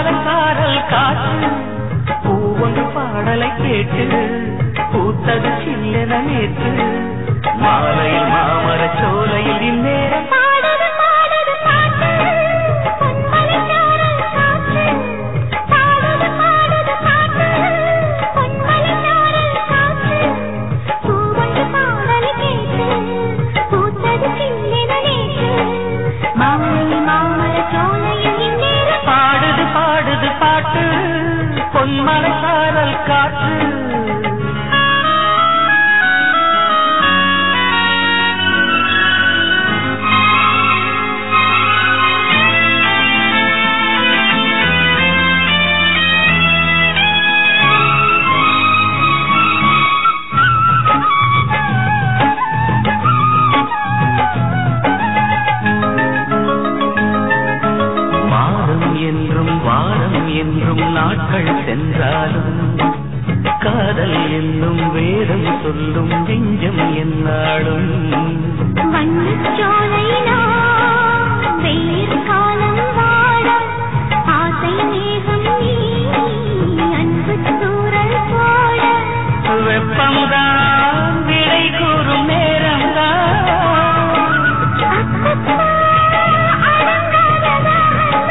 பொன்மரக்காரல் காற்று பூவொன்று பாடலை கேட்டு பூத்தது சில்லென நேற்று மாலையில் மாமரச் சோலையில் இந்நேரம் பாடுது பாடுது பாட்டு பொன்மலைச்சாரல் காற்று பாடுது பாடுது பாட்டு பொன்மலைச்சாரல் காற்று பூவொன்று பாடலை கேட்டு பூத்தது சில்லென நேற்று மாலை மாமரச் சோலையில் இந்நேரம் பாடுது பாடுது பாட்டு பொன்மரக்காரல் காற்று மாதம் என்றும் வாரம் என்றும் நாட்கள் சென்றாலும் காதல் என்னும் வேதம் சொல்லும் நெஞ்சம் என்னாலும் வண்ணச்சோலை நாம் வெயில் காலம் வாழ ஆசை மேகம் நீ அன்பு தூரல் போட வெப்பம்தான் விடை கூறும் நேரம்தான் அப்பப்பா அடங்காததா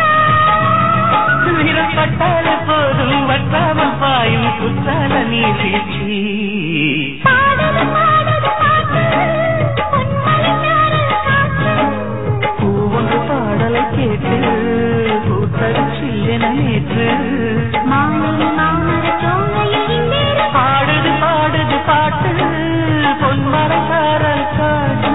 விரப்பட்டால போதும் வட்டாமல் பாயும் குற்றால நீர்வீழ்ச்சி பாடுது பாடுது பாட்டு பொன்மலைச்சாரல் காற்று பூவொன்று பாடலை கேட்டு பூத்தது சில்லென நேற்று மாலை மாமரச் சோலையில் இந்நேரம் பாடுது பாடுது பாட்டு பொன்மரக்காரல் காற்று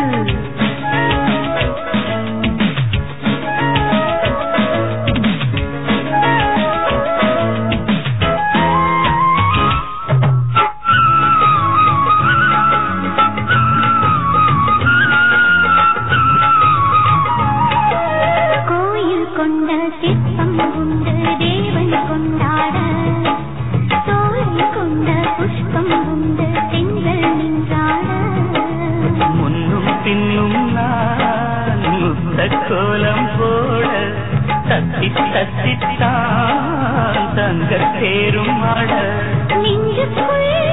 கோயில் கொண்ட சிற்பம் உண்டு தேவன் கொண்டாட தோலை கொண்ட புஷ்பம் உண்டு பெண்கள் நின்றாட முன்னும் பின்னும் நான் முத்த கோலம் போட தத்தி தத்தித்தான் தங்க தேரும் ஆட நெஞ்சுக்குள்